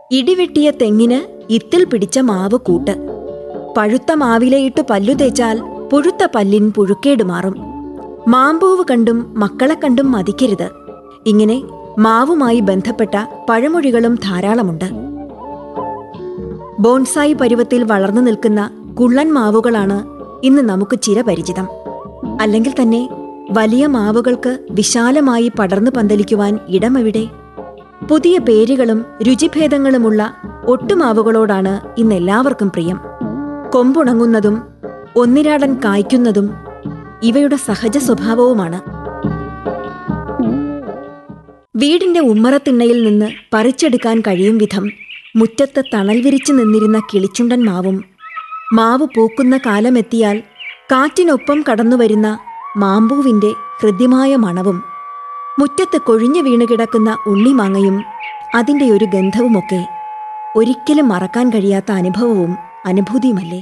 ഇടിവെട്ടിയ തെങ്ങിന് ഇത്തിൽ പിടിച്ച മാവ് കൂട്ട് പഴുത്ത മാവിലയിട്ട് പല്ലു തേച്ചാൽ പുഴുത്ത പല്ലിൻ പുഴുക്കേട് മാറും മാമ്പൂവ് കണ്ടും മക്കളെ കണ്ടും മതിക്കരുത് ഇങ്ങനെ മാവുമായി ബന്ധപ്പെട്ട പഴമൊഴികളും ധാരാളമുണ്ട് ബോൺസായി പരുവത്തിൽ വളർന്നു നിൽക്കുന്ന കുള്ളൻ മാവുകളാണ് ഇന്ന് നമുക്ക് ചിരപരിചിതം അല്ലെങ്കിൽ തന്നെ വലിയ മാവുകൾക്ക് വിശാലമായി പടർന്നു പന്തലിക്കുവാൻ ഇടമെവിടെ പുതിയ പേരുകളും രുചിഭേദങ്ങളുമുള്ള ഒട്ടുമാവുകളോടാണ് ഇന്ന് എല്ലാവർക്കും പ്രിയം കൊമ്പുണങ്ങുന്നതും ഒന്നിരാടൻ കായ്ക്കുന്നതും ഇവയുടെ സഹജ സ്വഭാവവുമാണ് വീടിന്റെ ഉമ്മറത്തിണ്ണയിൽ നിന്ന് പറിച്ചെടുക്കാൻ കഴിയും വിധം മുറ്റത്ത് തണൽ വിരിച്ചു നിന്നിരുന്ന കിളിച്ചുണ്ടൻ മാവും മാവ് പൂക്കുന്ന കാലമെത്തിയാൽ കാറ്റിനൊപ്പം കടന്നുവരുന്ന മാമ്പൂവിന്റെ ഹൃദ്യമായ മണവും മുറ്റത്ത് കൊഴിഞ്ഞു വീണു കിടക്കുന്ന ഉള്ളിമാങ്ങയും അതിന്റെ ഒരു ഗന്ധവുമൊക്കെ ഒരിക്കലും മറക്കാൻ കഴിയാത്ത അനുഭവവും അനുഭൂതിയുമല്ലേ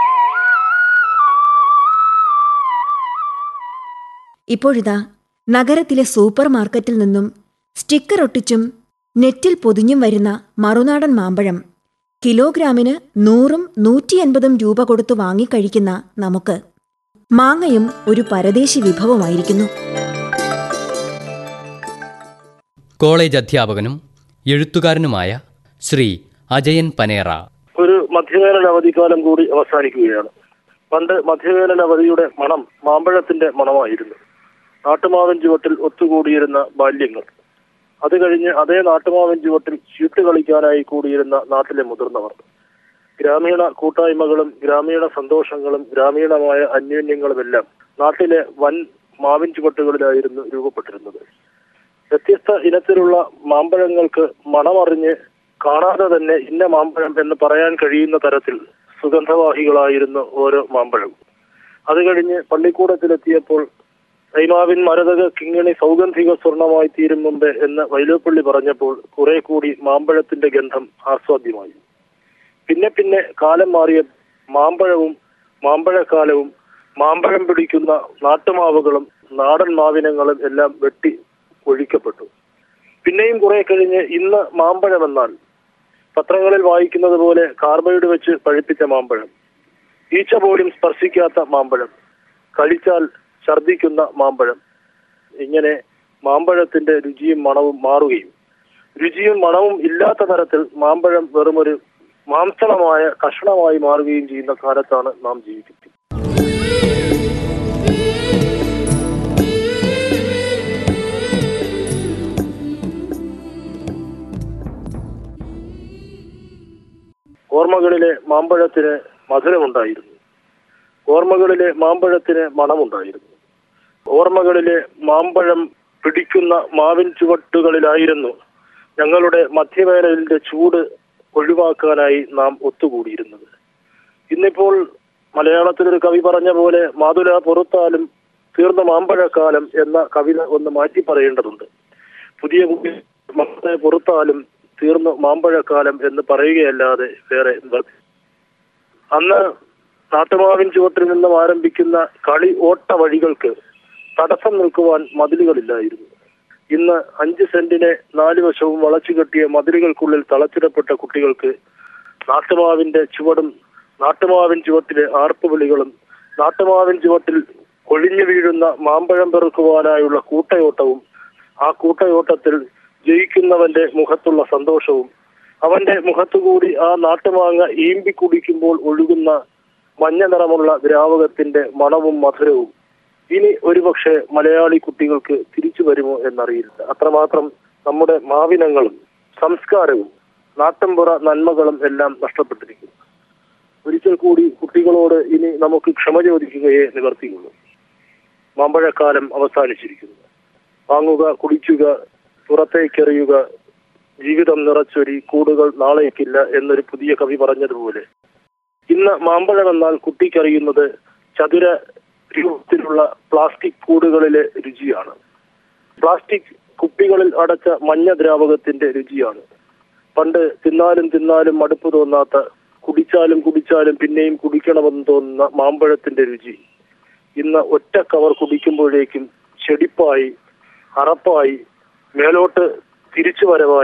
ഇപ്പോഴിതാ നഗരത്തിലെ സൂപ്പർ മാർക്കറ്റിൽ നിന്നും സ്റ്റിക്കർ ഒട്ടിച്ചും നെറ്റിൽ പൊതിഞ്ഞും വരുന്ന മറുനാടൻ മാമ്പഴം കിലോഗ്രാമിന് നൂറും നൂറ്റി അൻപതും രൂപ കൊടുത്തു വാങ്ങിക്കഴിക്കുന്ന നമുക്ക് മാങ്ങയും ഒരു പരദേശി വിഭവമായിരിക്കുന്നു കോളേജ് അധ്യാപകനും എഴുത്തുകാരനുമായ ശ്രീ അജയൻ പനേറ ഒരു മധ്യവേനൽ അവധിക്കാലം കൂടി അവസാനിക്കുകയാണ് പണ്ട് മധ്യവേനൽ അവധിയുടെ മണം മാമ്പഴത്തിന്റെ മണമായിരുന്നു നാട്ടുമാവൻ ചുവട്ടിൽ ഒത്തുകൂടിയിരുന്ന ബാല്യങ്ങൾ അത് കഴിഞ്ഞ് അതേ നാട്ടുമാവൻ ചുവട്ടിൽ ചീട്ട് കളിക്കാനായി കൂടിയിരുന്ന നാട്ടിലെ മുതിർന്നവർ ഗ്രാമീണ കൂട്ടായ്മകളും ഗ്രാമീണ സന്തോഷങ്ങളും ഗ്രാമീണമായ അന്യോന്യങ്ങളുമെല്ലാം നാട്ടിലെ വൻ മാവിൻ ചുവട്ടുകളിലായിരുന്നു രൂപപ്പെട്ടിരുന്നത് വ്യത്യസ്ത ഇനത്തിലുള്ള മാമ്പഴങ്ങൾക്ക് മണമറിഞ്ഞ് കാണാതെ തന്നെ ഇന്ന മാമ്പഴം എന്ന് പറയാൻ കഴിയുന്ന തരത്തിൽ സുഗന്ധവാഹികളായിരുന്നു ഓരോ മാമ്പഴവും അത് കഴിഞ്ഞ് പള്ളിക്കൂടത്തിലെത്തിയപ്പോൾ കൈമാവിൻ മരതക കിങ്ങിണി സൗഗന്ധിക സ്വർണമായി തീരും മുമ്പ് എന്ന് വൈലോപ്പള്ളി പറഞ്ഞപ്പോൾ കുറെ കൂടി മാമ്പഴത്തിന്റെ ഗന്ധം ആസ്വാദ്യമായി പിന്നെ പിന്നെ കാലം മാറിയ മാമ്പഴവും മാമ്പഴക്കാലവും മാമ്പഴം പിടിക്കുന്ന നാട്ടുമാവുകളും നാടൻ മാവിനങ്ങളും എല്ലാം വെട്ടി ഒഴിക്കപ്പെട്ടു പിന്നെയും കുറെ കഴിഞ്ഞ് ഇന്ന് മാമ്പഴം എന്നാൽ പത്രങ്ങളിൽ വായിക്കുന്നത് പോലെ കാർബൈഡ് വെച്ച് പഴുപ്പിച്ച മാമ്പഴം ഈച്ച പോലും സ്പർശിക്കാത്ത മാമ്പഴം കഴിച്ചാൽ ഛർദിക്കുന്ന മാമ്പഴം ഇങ്ങനെ മാമ്പഴത്തിന്റെ രുചിയും മണവും മാറുകയും രുചിയും മണവും ഇല്ലാത്ത തരത്തിൽ മാമ്പഴം വെറുമൊരു മാംസളമായ കഷണമായി മാറുകയും ചെയ്യുന്ന കാലത്താണ് നാം ജീവിക്കുന്നത് ഓർമ്മകളിലെ മാമ്പഴത്തിന് മധുരമുണ്ടായിരുന്നു ഓർമ്മകളിലെ മാമ്പഴത്തിന് മണമുണ്ടായിരുന്നു ഓർമ്മകളിലെ മാമ്പഴം പിടിക്കുന്ന മാവിൻ ചുവട്ടുകളിലായിരുന്നു ഞങ്ങളുടെ മധ്യവേനലിന്റെ ചൂട് ഒഴിവാക്കാനായി നാം ഒത്തുകൂടിയിരുന്നത് ഇന്നിപ്പോൾ മലയാളത്തിലൊരു കവി പറഞ്ഞ പോലെ മാതുല പുറത്താലും തീർന്ന മാമ്പഴക്കാലം എന്ന കവിത ഒന്ന് മാറ്റി പറയേണ്ടതുണ്ട് പുതിയ പുതിയ മക്കളെ പുറത്താലും തീർന്നു മാമ്പഴക്കാലം എന്ന് പറയുകയല്ലാതെ വേറെ നിവർത്തി അന്ന് നാട്ടുമാവിൻ ചുവട്ടിൽ നിന്നും ആരംഭിക്കുന്ന കളി ഓട്ട വഴികൾക്ക് തടസ്സം നിൽക്കുവാൻ മതിലുകളില്ലായിരുന്നു ഇന്ന് അഞ്ച് സെന്റിനെ നാല് വശവും വളച്ചു കെട്ടിയ മതിലുകൾക്കുള്ളിൽ തളച്ചിടപ്പെട്ട കുട്ടികൾക്ക് നാട്ടുമാവിന്റെ ചുവടും നാട്ടുമാവിൻ ചുവട്ടിലെ ആർപ്പുവിളികളും നാട്ടുമാവിൻ ചുവട്ടിൽ കൊഴിഞ്ഞു വീഴുന്ന മാമ്പഴം പെറുക്കുവാനായുള്ള കൂട്ടയോട്ടവും ആ കൂട്ടയോട്ടത്തിൽ ജയിക്കുന്നവന്റെ മുഖത്തുള്ള സന്തോഷവും അവന്റെ മുഖത്തുകൂടി ആ നാട്ടുമാങ്ങ ഈമ്പി കുടിക്കുമ്പോൾ ഒഴുകുന്ന മഞ്ഞ നിറമുള്ള ദ്രാവകത്തിന്റെ മണവും മധുരവും ഇനി ഒരുപക്ഷെ മലയാളി കുട്ടികൾക്ക് തിരിച്ചു വരുമോ എന്നറിയില്ല അത്രമാത്രം നമ്മുടെ മാവിനങ്ങളും സംസ്കാരവും നാട്ടമ്പുറ നന്മകളും എല്ലാം നഷ്ടപ്പെട്ടിരിക്കുന്നു ഒരിക്കൽ കൂടി കുട്ടികളോട് ഇനി നമുക്ക് ക്ഷമ ചോദിക്കുകയേ നിവർത്തിയുള്ളൂ മാമ്പഴക്കാലം അവസാനിച്ചിരിക്കുന്നു വാങ്ങുക കുടിക്കുക പുറത്തേക്കെറിയുക ജീവിതം നിറച്ചൊരി കൂടുകൾ നാളേക്കില്ല എന്നൊരു പുതിയ കവി പറഞ്ഞതുപോലെ ഇന്ന് മാമ്പഴം എന്നാൽ കുട്ടിക്കറിയുന്നത് ചതുര രൂപത്തിലുള്ള പ്ലാസ്റ്റിക് കൂടുകളിലെ രുചിയാണ് പ്ലാസ്റ്റിക് കുപ്പികളിൽ അടച്ച മഞ്ഞ ദ്രാവകത്തിന്റെ രുചിയാണ് പണ്ട് തിന്നാലും തിന്നാലും മടുപ്പ് തോന്നാത്ത കുടിച്ചാലും കുടിച്ചാലും പിന്നെയും കുടിക്കണമെന്ന് തോന്നുന്ന മാമ്പഴത്തിന്റെ രുചി ഇന്ന് ഒറ്റ കവർ കുടിക്കുമ്പോഴേക്കും ചെടിപ്പായി അറപ്പായി മേലോട്ട് തിരിച്ചു വരവായി